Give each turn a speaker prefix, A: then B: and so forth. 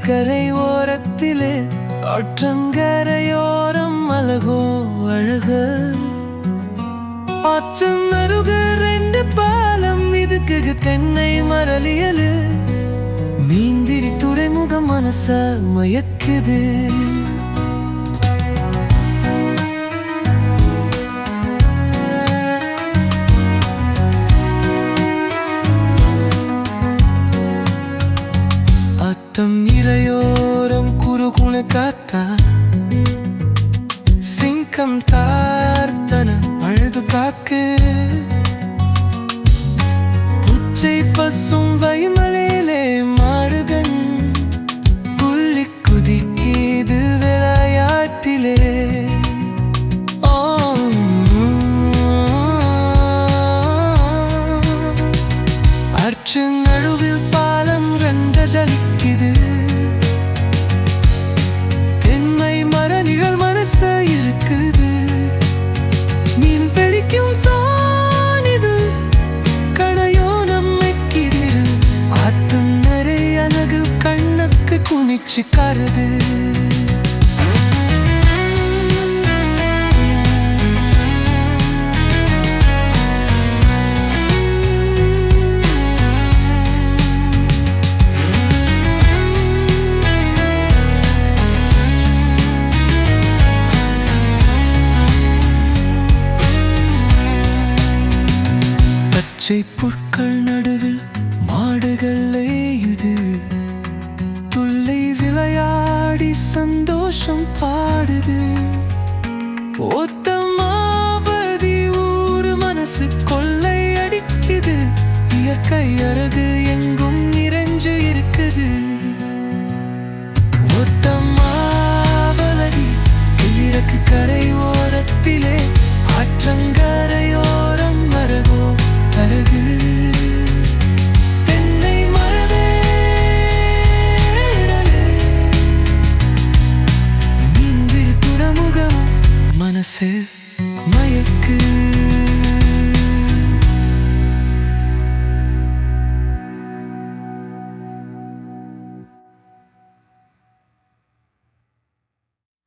A: கரை ஓரத்திலே ஆற்றங்கரையோரம் அழகோ அழகு ஆற்றங்கருக ரெண்டு பாலம் இதுக்கு தென்னை மரலியலு மீந்திரி துறைமுகம் மனச மயக்குது அத்தம் இரையோரம் குறுகுண காத்தா சிங்கம் தார்த்தன அழுது காக்கு புச்சை பசும் வைமலையிலே மாடுகன் புள்ளி குதிக்கிது விளையாட்டிலே அற்று நடுவில் பாலம் ரெண்ட ஜலிக்குது தென்மை மர நிழல் மனச இருக்குது மீன் பிடிக்கும் தான் இது கடையோ நம்மைக்கிது ஆத்து நிறைய அனகு கண்ணுக்கு குனிச்சு கருது பச்சை புற்கள் நடுவில் மாடுகள் ஏயுது துள்ளை விளையாடி சந்தோஷம் பாடுது ஓத்தமாவதி ஊரு மனசு கொள்ளை அடிக்குது இயற்கை அழகு எங்கும் நிறைஞ்சு இருக்குது ஓட்டமாவலதி கிழக்கு கரை ஓரத்திலே ஆற்றங்கரையோரம் மரகோ அழகு தென்னை மரவேடலே மீந்திரி துறமுகம் மனசு